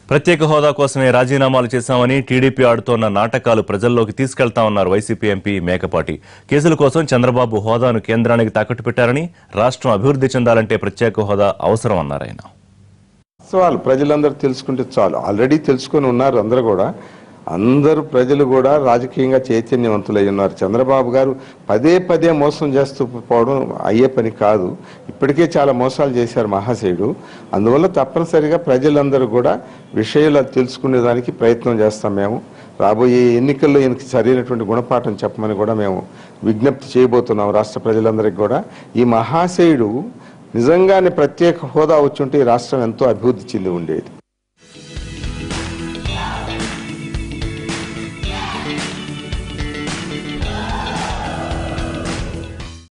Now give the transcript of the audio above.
ప్రత్యేక హోదా కోసమే రాజీనామాలు చేశామని టీడీపీ ఆడుతోన్న నాటకాలు ప్రజల్లోకి తీసుకెళ్తామన్నారు వైసీపీ ఎంపీ మేకపాటి కేసుల కోసం చంద్రబాబు హోదాను కేంద్రానికి తాకట్టు పెట్టారని రాష్ట్రం అభివృద్ధి చెందాలంటే ప్రత్యేక హోదా అవసరం అన్నారు ఆయన వాస్తవాలు ప్రజలందరూ తెలుసుకుంటే చాలు ఆల్రెడీ తెలుసుకొని ఉన్నారు అందరూ కూడా అందరూ ప్రజలు కూడా రాజకీయంగా చైతన్యవంతులై ఉన్నారు చంద్రబాబు గారు పదే పదే మోసం చేస్తూ పోవడం అయ్యే పని కాదు ఇప్పటికే చాలా మోసాలు చేశారు మహాశయుడు అందువల్ల తప్పనిసరిగా ప్రజలందరూ కూడా విషయాలు తెలుసుకునేదానికి ప్రయత్నం చేస్తాం మేము రాబోయే ఎన్నికల్లో ఈయనకి సరైనటువంటి గుణపాఠం చెప్పమని కూడా మేము విజ్ఞప్తి చేయబోతున్నాం రాష్ట్ర ప్రజలందరికీ కూడా ఈ మహాశయుడు నిజంగానే ప్రత్యేక హోదా వచ్చుంటే ఈ రాష్ట్రం ఎంతో అభివృద్ధి చెంది ఉండేది